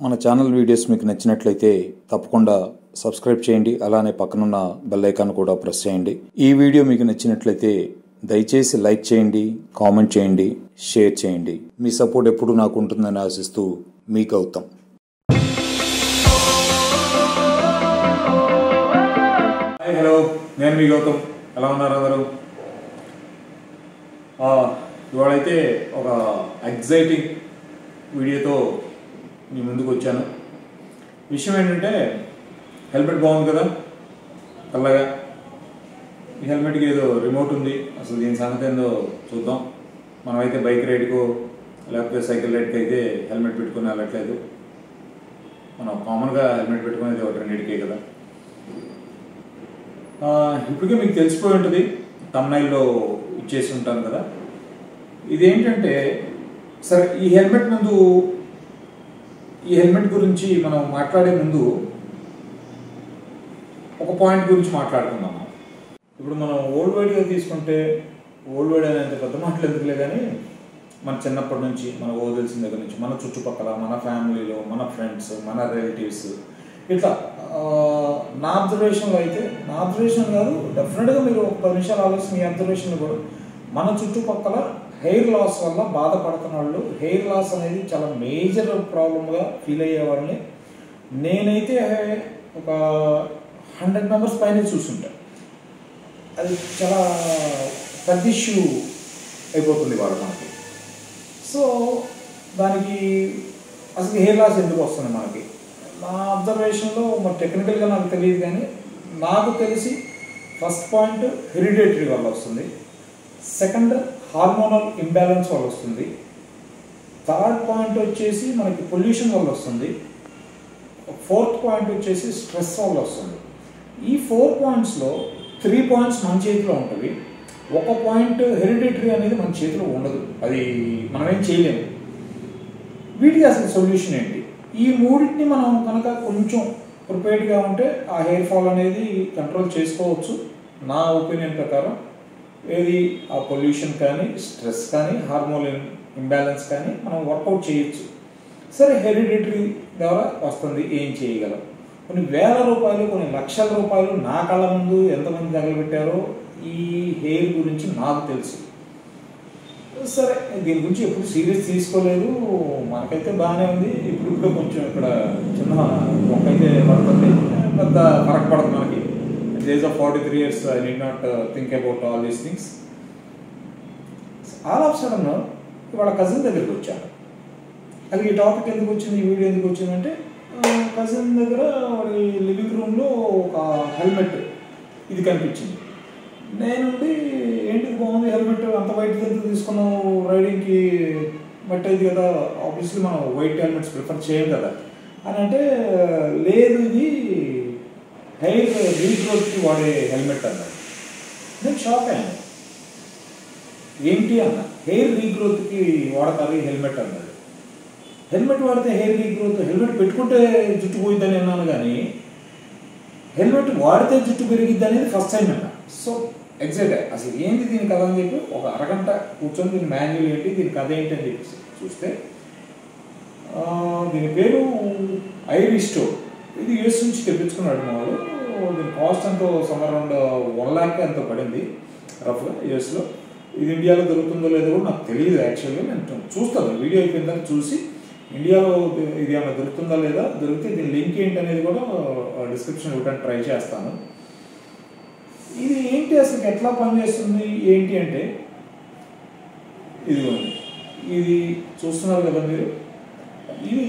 మన channel videos మీకు నచ్చినట్లయితే తప్పకుండా సబ్స్క్రైబ్ చేయండి అలానే పక్కనున్న బెల్ ఐకాన్ కూడా ప్రెస్ చేయండి ఈ వీడియో మీకు నచ్చినట్లయితే దయచేసి లైక్ చేయండి కామెంట్ చేయండి షేర్ చేయండి మీ సపోర్ట్ ఎప్పుడు నాకు ఉంటుందని ఆశిస్తూ మీ గౌతమ్ హాయ్ హలో నేను మీ గౌతమ్ ఎలా ఉన్నారు అందరూ ఆ, ఇవాళైతే ఒక ఎగ్జైటింగ్ వీడియోతో మీ ముందుకు వచ్చాను విషయం ఏంటంటే హెల్మెట్ బాగుంది కదా తెల్లగా ఈ హెల్మెట్కి ఏదో రిమోట్ ఉంది అసలు దీని సంగతి ఏందో చూద్దాం మనమైతే బైక్ రైడ్కో లేకపోతే సైకిల్ రైడ్కి అయితే హెల్మెట్ పెట్టుకుని వెళ్ళట్లేదు మనం కామన్గా హెల్మెట్ పెట్టుకునేది ఒక రెండింటికే కదా ఆ, ఇప్పటికే మీకు తెలిసిపోయి ఉంటుంది తమ్నైల్లో ఇచ్చేసి ఉంటాను కదా ఇదేంటంటే సరే ఈ హెల్మెట్ ముందు ఈ హెల్మెట్ గురించి మనం మాట్లాడే ముందు ఒక పాయింట్ గురించి మాట్లాడుకుందాం మనం. ఇప్పుడు మనం ఓల్డ్ వైడ్గా తీసుకుంటే ఓల్డ్ వైడ్ అనేంత పెద్ద మాటలు ఎందుకులే కానీ మన చిన్నప్పటి నుంచి మన ఓ తెలిసిన దగ్గర నుంచి మన చుట్టుపక్కల మన ఫ్యామిలీలో మన ఫ్రెండ్స్ మన రిలేటివ్స్ ఇట్లా ఆ, నా అబ్జర్వేషన్లో అయితే నా అబ్జర్వేషన్ కాదు డెఫినెట్గా మీరు ఒక పది నిమిషాలు ఆలోచన మీ అబ్జర్వేషన్లో కూడా మన చుట్టుపక్కల హెయిర్ లాస్ వల్ల బాధపడుతున్న వాళ్ళు హెయిర్ లాస్ అనేది చాలా మేజర్ ప్రాబ్లమ్గా ఫీల్ అయ్యే వాళ్ళని నేనైతే ఒక హండ్రెడ్ మెంబర్స్ పైన చూసుంటాను అది చాలా పెద్ద ఇష్యూ అయిపోతుంది వాళ్ళు మనకి సో దానికి అసలు హెయిర్ లాస్ ఎందుకు వస్తుంది మనకి నా అబ్జర్వేషన్లో మరి టెక్నికల్గా నాకు తెలియదు కానీ నాకు తెలిసి ఫస్ట్ పాయింట్ హెరిడేటరీ వల్ల వస్తుంది సెకండ్ హార్మోనల్ ఇంబ్యాలెన్స్ వల్ల వస్తుంది థర్డ్ పాయింట్ వచ్చేసి మనకి పొల్యూషన్ వల్ల వస్తుంది ఫోర్త్ పాయింట్ వచ్చేసి స్ట్రెస్ వల్ల వస్తుంది ఈ ఫోర్ పాయింట్స్లో త్రీ పాయింట్స్ మన చేతిలో ఉంటుంది ఒక పాయింట్ హెరిడిటరీ అనేది మన చేతిలో ఉండదు అది మనం ఏం చేయలేము వీటికి అసలు సొల్యూషన్ ఏంటి ఈ మూడింటిని మనం కనుక కొంచెం ప్రిపేర్డ్గా ఉంటే ఆ హెయిర్ ఫాల్ అనేది కంట్రోల్ చేసుకోవచ్చు నా ఒపీనియన్ ప్రకారం ఏది ఆ పొల్యూషన్ కానీ స్ట్రెస్ కానీ హార్మోన్ ఇంబ్యాలెన్స్ కానీ మనం వర్కౌట్ చేయొచ్చు సరే హెరిడిటరీ ద్వారా వస్తుంది ఏం చేయగలం కొన్ని వేల రూపాయలు కొన్ని లక్షల రూపాయలు నా కళ్ళ ముందు ఎంతమంది తగలబెట్టారో ఈ హెయిర్ గురించి నాకు తెలుసు సరే దీని గురించి ఎప్పుడు సీరియస్ తీసుకోలేదు మనకైతే బాగానే ఉంది ఇప్పుడు ఇప్పుడు కొంచెం ఇక్కడ చిన్న మొక్కైతే పడుతుంది పెద్ద ఫరక్ పడదు మనకి age of forty three years I need not think about all these things all of sudden ఇవాళ కజిన్ దగ్గరికి వచ్చాను అది ఈ టాపిక్ ఎందుకు వచ్చింది ఈ వీడియో ఎందుకు వచ్చిందంటే కజిన్ దగ్గర వాడి లివింగ్ రూమ్లో ఒక హెల్మెట్ ఇది కనిపించింది నేనుండి ఏంటి ఇది బాగుంది హెల్మెట్ అంత వైట్ ఎందుకు తీసుకున్నావు రైడింగ్కి బట్ ఇది కదా ఆబ్వియస్లీ మనం వైట్ హెల్మెట్స్ ప్రిఫర్ చేయం కదా అని అంటే లేదు ఇది హెయిర్ రీగ్రోత్కి వాడే హెల్మెట్ అన్నాడు నేను షాక్ అయ్యాను ఏంటి అన్న హెయిర్ రీగ్రోత్కి వాడతారు ఈ హెల్మెట్ అన్నాడు హెల్మెట్ వాడితే హెయిర్ రీగ్రోత్ హెల్మెట్ పెట్టుకుంటే జుట్టు పోయిద్దని అన్నాను కానీ హెల్మెట్ వాడితే జుట్టు పెరిగిద్ది అనేది ఫస్ట్ టైం అన్న సో ఎగ్జాక్ట్ అసలు ఏంటి దీని కథ అని చెప్పి ఒక అరగంట కూర్చొని దీని మాన్యువల్ ఏంటి దీని కథ ఏంటి అని చెప్పి చూస్తే ఆ, దీని పేరు ఐరిస్టో ఇది యూఎస్ నుంచి తెప్పించుకున్నాడు మా వాడు దీని కాస్ట్ ఎంతో సమ్ అరౌండ్ వన్ ల్యాక్ ఎంతో పడింది రఫ్గా యూఎస్లో ఇది ఇండియాలో దొరుకుతుందో లేదో కూడా నాకు తెలియదు యాక్చువల్గా నేను చూ- చూస్తాను వీడియో అయిపోయిన తర్వాత చూసి ఇండియాలో ఇది ఏమైనా దొరుకుతుందా లేదా దొరికితే దీని లింక్ ఏంటి అనేది కూడా డిస్క్రిప్షన్ ఇవ్వడానికి ట్రై చేస్తాను ఇది ఏంటి అసలు ఎట్లా పనిచేస్తుంది ఏంటి అంటే ఇదిగోండి ఇది చూస్తున్నారు కదా మీరు ఇది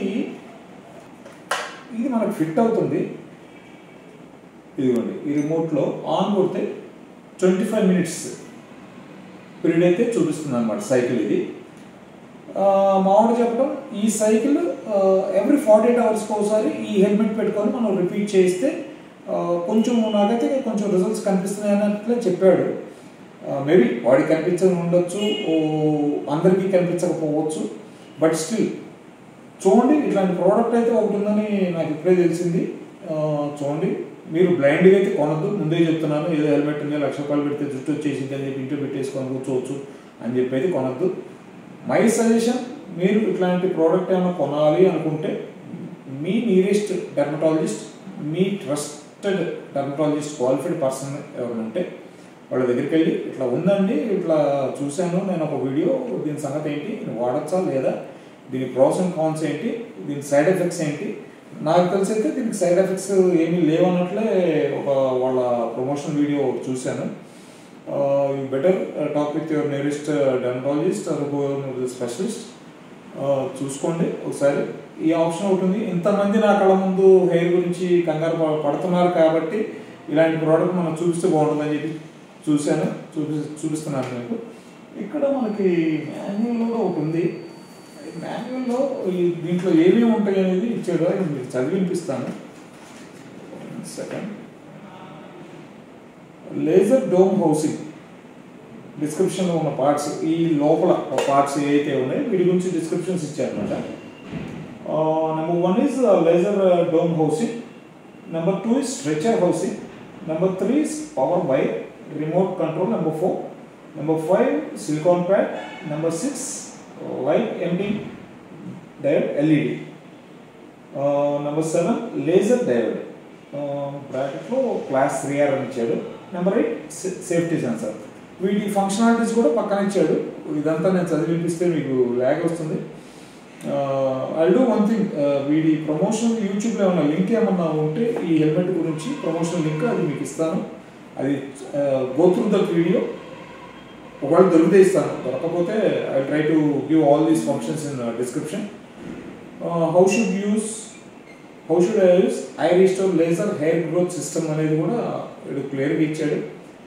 ఇది మనకు ఫిట్ అవుతుంది ఇదిగోండి ఈ రిమోట్లో ఆన్ కొడితే ట్వంటీ ఫైవ్ మినిట్స్ పీరియడ్ అయితే చూపిస్తుంది అనమాట సైకిల్ ఇది ఆ, మామూలు చెప్పడం ఈ సైకిల్ ఎవ్రీ ఫార్టీ ఎయిట్ అవర్స్కి ఒకసారి ఈ హెల్మెట్ పెట్టుకొని మనం రిపీట్ చేస్తే ఆ, కొంచెం నాకైతే కొంచెం రిజల్ట్స్ కనిపిస్తున్నాయి అన్నట్లే చెప్పాడు మేబీ వాడికి కనిపించని ఉండొచ్చు ఓ, అందరికీ కనిపించకపోవచ్చు బట్ స్టిల్ చూడండి ఇట్లాంటి ప్రోడక్ట్ అయితే ఒకటి ఉందని నాకు ఇప్పుడే తెలిసింది ఆ, చూడండి మీరు బ్లైండ్గా అయితే కొనద్దు ముందే చెప్తున్నాను ఏదో హెల్మెట్ ఉంది లక్ష రూపాయలు పెడితే జుట్టు వచ్చేసింది అని చెప్పి ఇంట్లో పెట్టేసుకొని కూర్చోవచ్చు అని చెప్పి అయితే కొనద్దు మై సజెషన్ మీరు ఇట్లాంటి ప్రోడక్ట్ ఏమైనా కొనాలి అనుకుంటే మీ నియరెస్ట్ డెర్మటాలజిస్ట్ మీ ట్రస్టెడ్ డెర్మటాలజిస్ట్ క్వాలిఫైడ్ పర్సన్ ఎవరైనా ఉంటే వాళ్ళ దగ్గరికి వెళ్ళి ఇట్లా ఉందండి ఇట్లా చూశాను నేను ఒక వీడియో దీని సంగతి ఏంటి నేను వాడచ్చా లేదా దీని ప్రాస్ అండ్ కాన్స్ ఏంటి దీని సైడ్ ఎఫెక్ట్స్ ఏంటి నాకు తెలిసి అయితే దీనికి సైడ్ ఎఫెక్ట్స్ ఏమీ లేవన్నట్లే ఒక వాళ్ళ ప్రమోషన్ వీడియో చూశాను you better talk with your nearest dermatologist or specialist చూసుకోండి ఒకసారి ఈ ఆప్షన్ ఒకటి ఉంది ఇంతమంది నా కళ్ళ ముందు హెయిర్ గురించి కంగారు ప- పడుతున్నారు కాబట్టి ఇలాంటి ప్రోడక్ట్ మనం చూపిస్తే బాగుంటుందని చెప్పి చూశాను చూపి చూపిస్తున్నాను మీకు ఇక్కడ మనకి మాన్యువల్ కూడా ఒకటి ఉంది మాన్యువల్లో ఈ దీంట్లో ఏమేమి ఉంటాయి అనేది ఇచ్చాడు అది మీకు చదివి వినిపిస్తాను సెకండ్ లేజర్ డోమ్ హౌసింగ్ డిస్క్రిప్షన్లో ఉన్న పార్ట్స్ ఈ లోపల పార్ట్స్ ఏవైతే ఉన్నాయో వీటి గురించి డిస్క్రిప్షన్స్ ఇచ్చారనమాట number one is laser dome housing number two is stretcher housing number three is power wire remote control number four number five silicon pad number six light ending diode LED number seven laser diode బ్రాకెట్లో class three R అని ఇచ్చాడు number eight safety sensor వీటి functionalities కూడా పక్కన ఇచ్చాడు ఇదంతా నేను చదివి వినిపిస్తే మీకు ల్యాగ్ వస్తుంది ఐ డూ వన్ థింగ్ వీడి ప్రమోషన్ యూట్యూబ్లో ఏమన్నా లింక్ ఏమన్నా ఉంటే ఈ హెల్మెట్ గురించి ప్రమోషన్ లింక్ అది మీకు ఇస్తాను అది గో త్రూ దట్ వీడియో ఒకవేళ దొరికితే ఇస్తాను దొరకకపోతే I try to give all these functions in description how should use how should I use I restore laser hair growth system అనేది కూడా వీడు క్లియర్గా ఇచ్చాడు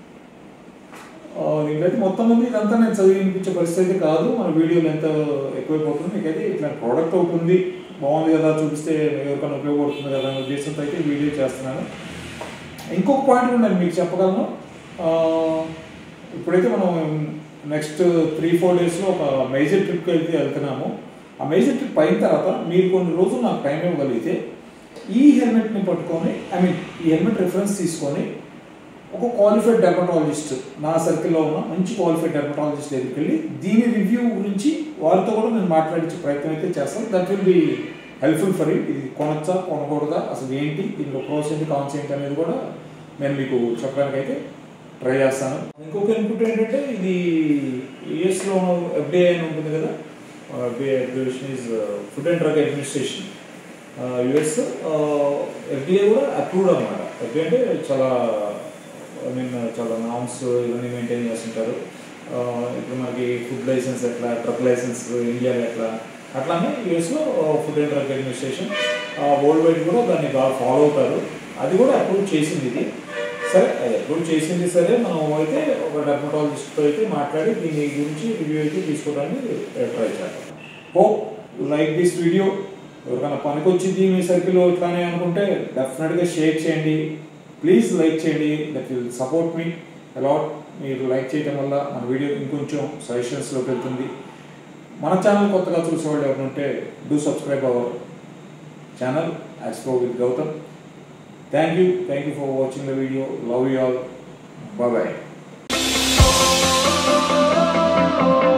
ఆ, దీనికైతే మొత్తం మంది ఇదంతా నేను చదివి వినిపించే పరిస్థితి అయితే కాదు మన వీడియోలు ఎంత ఎక్కువైపోతుంది మీకైతే ఇట్లా ప్రోడక్ట్ ఒకటి ఉంది బాగుంది కదా చూపిస్తే ఎవరికైనా ఉపయోగపడుతుంది కదా అనే ఉద్దేశంతో అయితే ఈ వీడియో చేస్తున్నాను ఇంకొక పాయింట్ కూడా నేను మీకు చెప్పగలను ఆ, ఇప్పుడైతే మనం నెక్స్ట్ త్రీ ఫోర్ డేస్లో ఒక మేజర్ ట్రిప్కి అయితే వెళ్తున్నాము ఆ మేజర్ ట్రిప్ అయిన తర్వాత మీరు కొన్ని రోజులు నాకు టైం ఇవ్వగలిగితే ఈ హెల్మెట్ని పట్టుకొని ఐ మీన్ ఈ హెల్మెట్ రిఫరెన్స్ తీసుకొని ఒక క్వాలిఫైడ్ డెర్మటాలజిస్ట్ నా సర్కిల్లో ఉన్న మంచి క్వాలిఫైడ్ డెర్మటాలజిస్ట్ దగ్గరికి వెళ్ళి దీని రివ్యూ గురించి వారితో కూడా నేను మాట్లాడించే ప్రయత్నం అయితే చేస్తాను that will be helpful for it ఇది కొనొచ్చా కొనకూడదా అసలు ఏంటి దీనిలో ప్రోస్ ఏంటి కాన్స్ ఏంటి అనేది కూడా నేను మీకు చెప్పడానికి అయితే ట్రై చేస్తాను ఇంకొక ఇన్పుట్ ఏంటంటే ఇది యుఎస్లో ఎఫ్డిఐ అని ఉంటుంది కదా FDI administration is food and drug administration US FDI కూడా అప్రూవ్డ్ అనమాట ఎఫ్డిఐ అంటే చాలా ఐ మీన్ చాలా నామ్స్ ఇవన్నీ మెయింటైన్ చేస్తుంటారు ఆ, ఇప్పుడు మనకి ఫుడ్ లైసెన్స్ ఎట్లా ట్రక్ లైసెన్స్ ఇండియాలో ఎట్లా అట్లానే యూఎస్లో food and drug administration worldwide కూడా దాన్ని బాగా ఫాలో అవుతారు అది కూడా అప్రూవ్ చేసింది ఇది సరే అది అప్రూవ్ చేసింది సరే మనం అయితే ఒక డెర్మటాలజిస్ట్తో అయితే మాట్లాడి దీని గురించి రివ్యూ అయితే తీసుకోవడానికి ట్రై చేద్దాం హోప్ లైక్ దిస్ వీడియో ఎవరికైనా పనికొచ్చింది మీ సర్కిల్లో ఇట్లానే అనుకుంటే డెఫినెట్గా షేర్ చేయండి ప్లీజ్ లైక్ చేయండి that will support me a lot మీరు లైక్ చేయడం వల్ల మన వీడియో ఇంకొంచెం సజెషన్స్లోకి వెళ్తుంది మన ఛానల్ కొత్తగా చూసేవాళ్ళు ఎవరు ఉంటే do subscribe our channel explore with Gautam thank you thank you for watching the video love you all bye